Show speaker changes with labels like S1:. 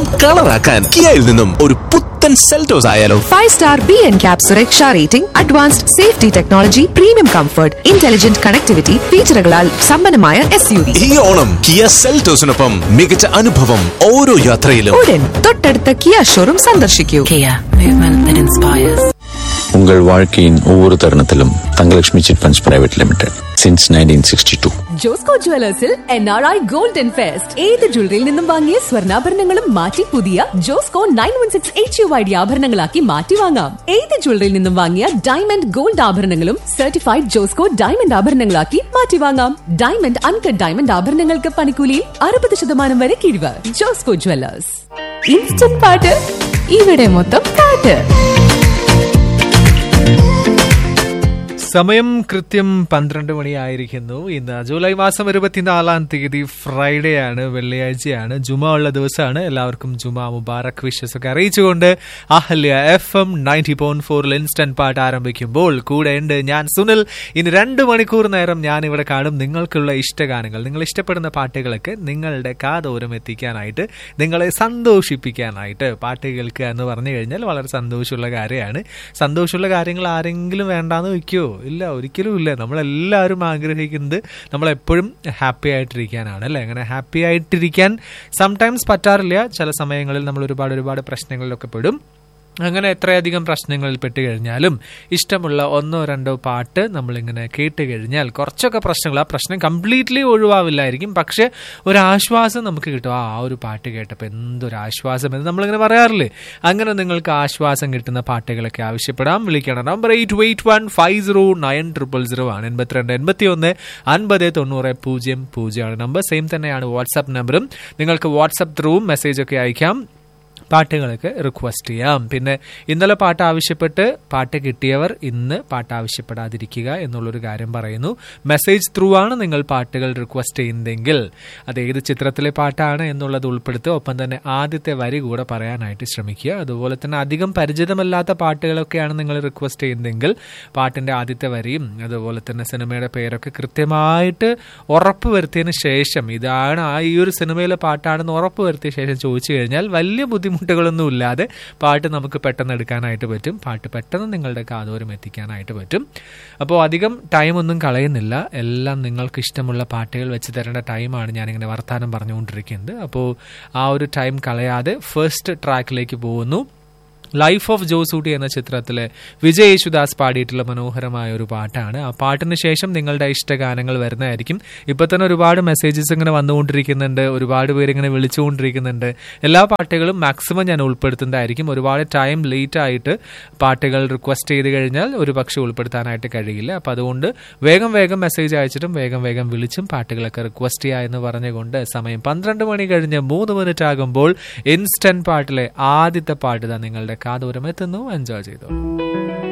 S1: എല്ലാം കളറാക്കാൻ കിയയിൽ നിന്നും ഒരു പുത്തൻ സെൽറ്റോസ് ആയാലോ
S2: five star B N cap സുരക്ഷാ rating advanced safety technology premium comfort intelligent connectivity ഫീച്ചറുകളാൽ സമ്പന്നമായ എസ് യു വി
S1: ഈ ഓണം കിയ സെൽറ്റോസിനൊപ്പം മികച്ച അനുഭവം ഓരോ യാത്രയിലും
S2: ഉടൻ തൊട്ടടുത്ത കിയ ഷോറൂം സന്ദർശിക്കൂ
S3: Kia, movement that inspires.
S4: உங்கள் வாழ்க்கையின் ஒவ்வொரு தருணத்திலும் Thangalakshmi chit funds private limited since nineteen sixty two
S5: Josco ജുവലേഴ്സിൽ N R I golden fest ഏത് ജ്വല്ലറിയിൽ നിന്നും വാങ്ങിയ സ്വർണ്ണാഭരണങ്ങളും മാറ്റി പുതിയ Josco nine one six H U I D ആഭരണങ്ങളാക്കി മാറ്റി വാങ്ങാം ഏത് ജ്വല്ലറിയിൽ നിന്നും വാങ്ങിയ ഡയമണ്ട് ഗോൾഡ് ആഭരണങ്ങളും സർട്ടിഫൈഡ് ജോസ്കോ ഡയമണ്ട് ആഭരണങ്ങളാക്കി മാറ്റി വാങ്ങാം ഡയമണ്ട് അൺകട്ട് ഡയമണ്ട് ആഭരണങ്ങൾക്ക് പണിക്കൂലിയിൽ അറുപത് ശതമാനം വരെ കിഴിവ് ജോസ്കോ ജുവലേഴ്സ് ഇൻസ്റ്റന്റ് പാട്ട് ഇവിടെ മൊത്തം പാട്ട്
S6: സമയം കൃത്യം പന്ത്രണ്ട് മണിയായിരിക്കുന്നു ഇന്ന് ജൂലൈ മാസം ഇരുപത്തിനാലാം തീയതി ഫ്രൈഡേ ആണ് വെള്ളിയാഴ്ചയാണ് ജുമ ഉള്ള ദിവസമാണ് എല്ലാവർക്കും ജുമ മുബാറക് വിഷസ് ഒക്കെ അറിയിച്ചുകൊണ്ട് Ahalya F M ninety point ഫോറിൽ ഇൻസ്റ്റന്റ് പാട്ട് ആരംഭിക്കുമ്പോൾ കൂടെ ഉണ്ട് ഞാൻ സുനിൽ ഇനി രണ്ട് മണിക്കൂർ നേരം ഞാൻ ഇവിടെ കാണും നിങ്ങൾക്കുള്ള ഇഷ്ടഗാനങ്ങൾ നിങ്ങൾ ഇഷ്ടപ്പെടുന്ന പാട്ടുകളൊക്കെ നിങ്ങളുടെ കാതോരം എത്തിക്കാനായിട്ട് നിങ്ങളെ സന്തോഷിപ്പിക്കാനായിട്ട് പാട്ട് കേൾക്കുക എന്ന് പറഞ്ഞു കഴിഞ്ഞാൽ വളരെ സന്തോഷമുള്ള കാര്യമാണ് സന്തോഷമുള്ള കാര്യങ്ങൾ ആരെങ്കിലും വേണ്ടാന്ന് വെക്കുമോ ഇല്ല ഒരിക്കലും ഇല്ല നമ്മളെല്ലാവരും ആഗ്രഹിക്കുന്നത് നമ്മളെപ്പോഴും ഹാപ്പി ആയിട്ടിരിക്കാനാണ് അല്ലേ അങ്ങനെ ഹാപ്പി ആയിട്ടിരിക്കാൻ സംടൈംസ് പറ്റാറില്ല ചില സമയങ്ങളിൽ നമ്മൾ ഒരുപാട് ഒരുപാട് പ്രശ്നങ്ങളിലൊക്കെ പെടും അങ്ങനെ എത്രയധികം പ്രശ്നങ്ങളിൽ പെട്ട് കഴിഞ്ഞാലും ഇഷ്ടമുള്ള ഒന്നോ രണ്ടോ പാട്ട് നമ്മളിങ്ങനെ കേട്ട് കഴിഞ്ഞാൽ കുറച്ചൊക്കെ പ്രശ്നങ്ങൾ ആ പ്രശ്നം കംപ്ലീറ്റ്ലി ഒഴിവാവില്ലായിരിക്കും പക്ഷെ ഒരു ആശ്വാസം നമുക്ക് കിട്ടും ആ ആ ഒരു പാട്ട് കേട്ടപ്പോൾ എന്തൊരു ആശ്വാസം എന്ന് നമ്മളിങ്ങനെ പറയാറില്ലേ അങ്ങനെ നിങ്ങൾക്ക് ആശ്വാസം കിട്ടുന്ന പാട്ടുകളൊക്കെ ആവശ്യപ്പെടാം വിളിക്കണം number eight eight one five zero nine triple zero ആണ് എൺപത്തിരണ്ട് എൺപത്തി ഒന്ന് അൻപത് തൊണ്ണൂറ് പൂജ്യം പൂജ്യമാണ് നമ്പർ സെയിം തന്നെയാണ് വാട്സാപ്പ് നമ്പറും നിങ്ങൾക്ക് വാട്സാപ്പ് ത്രൂവും മെസ്സേജ് ഒക്കെ അയക്കാം പാട്ടുകളൊക്കെ റിക്വസ്റ്റ് ചെയ്യാം പിന്നെ ഇന്നലെ പാട്ട് ആവശ്യപ്പെട്ട് പാട്ട് കിട്ടിയവർ ഇന്ന് പാട്ട് ആവശ്യപ്പെടാതിരിക്കുക എന്നുള്ളൊരു കാര്യം പറയുന്നു മെസ്സേജ് ത്രൂ ആണ് നിങ്ങൾ പാട്ടുകൾ റിക്വസ്റ്റ് ചെയ്യുന്നതെങ്കിൽ അത് ഏത് ചിത്രത്തിലെ പാട്ടാണ് എന്നുള്ളത് ഉൾപ്പെടുത്തുക ഒപ്പം തന്നെ ആദ്യത്തെ വരി കൂടെ പറയാനായിട്ട് ശ്രമിക്കുക അതുപോലെ തന്നെ അധികം പരിചിതമല്ലാത്ത പാട്ടുകളൊക്കെയാണ് നിങ്ങൾ റിക്വസ്റ്റ് ചെയ്യുന്നതെങ്കിൽ പാട്ടിന്റെ ആദ്യത്തെ വരിയും അതുപോലെ തന്നെ സിനിമയുടെ പേരൊക്കെ കൃത്യമായിട്ട് ഉറപ്പ് വരുത്തിയതിന് ശേഷം ഇതാണ് ആ ഈ ഒരു സിനിമയിലെ പാട്ടാണെന്ന് ഉറപ്പ് വരുത്തിയ ശേഷം ചോദിച്ചു കഴിഞ്ഞാൽ വലിയ ബുദ്ധിമുട്ടുകളൊന്നും ഇല്ലാതെ പാട്ട് നമുക്ക് പെട്ടെന്ന് എടുക്കാനായിട്ട് പറ്റും പാട്ട് പെട്ടെന്ന് നിങ്ങളുടെ കാതോരം എത്തിക്കാനായിട്ട് പറ്റും അപ്പോൾ അധികം ടൈം ഒന്നും കളയുന്നില്ല എല്ലാം നിങ്ങൾക്ക് ഇഷ്ടമുള്ള പാട്ടുകൾ വെച്ച് തരേണ്ട ടൈമാണ് ഞാനിങ്ങനെ വർത്തമാനം പറഞ്ഞുകൊണ്ടിരിക്കുന്നത് അപ്പോൾ ആ ഒരു ടൈം കളയാതെ ഫസ്റ്റ് ട്രാക്കിലേക്ക് പോകുന്നു ലൈഫ് ഓഫ് ജോസൂട്ടി എന്ന ചിത്രത്തിലെ വിജയ് യേശുദാസ് പാടിയിട്ടുള്ള മനോഹരമായ ഒരു പാട്ടാണ് ആ പാട്ടിന് ശേഷം നിങ്ങളുടെ ഇഷ്ടഗാനങ്ങൾ വരുന്നതായിരിക്കും ഇപ്പൊ തന്നെ ഒരുപാട് മെസ്സേജസ് ഇങ്ങനെ വന്നുകൊണ്ടിരിക്കുന്നുണ്ട് ഒരുപാട് പേര് ഇങ്ങനെ വിളിച്ചുകൊണ്ടിരിക്കുന്നുണ്ട് എല്ലാ പാട്ടുകളും മാക്സിമം ഞാൻ ഉൾപ്പെടുത്തുന്നതായിരിക്കും ഒരുപാട് ടൈം ലേറ്റ് ആയിട്ട് പാട്ടുകൾ റിക്വസ്റ്റ് ചെയ്ത് കഴിഞ്ഞാൽ ഒരു പക്ഷെ ഉൾപ്പെടുത്താനായിട്ട് കഴിയില്ല അപ്പം അതുകൊണ്ട് വേഗം വേഗം മെസ്സേജ് അയച്ചിട്ടും വേഗം വേഗം വിളിച്ചും പാട്ടുകളൊക്കെ റിക്വസ്റ്റ് ചെയ്യുക എന്ന് പറഞ്ഞുകൊണ്ട് സമയം പന്ത്രണ്ട് മണി കഴിഞ്ഞ് മൂന്ന് മിനിറ്റ് ആകുമ്പോൾ ഇൻസ്റ്റന്റ് പാട്ടിലെ ആദ്യത്തെ പാട്ട് ഇതാ നിങ്ങളുടെ കാതോരം എത്തുന്നു എൻജോയ് ചെയ്തോളൂ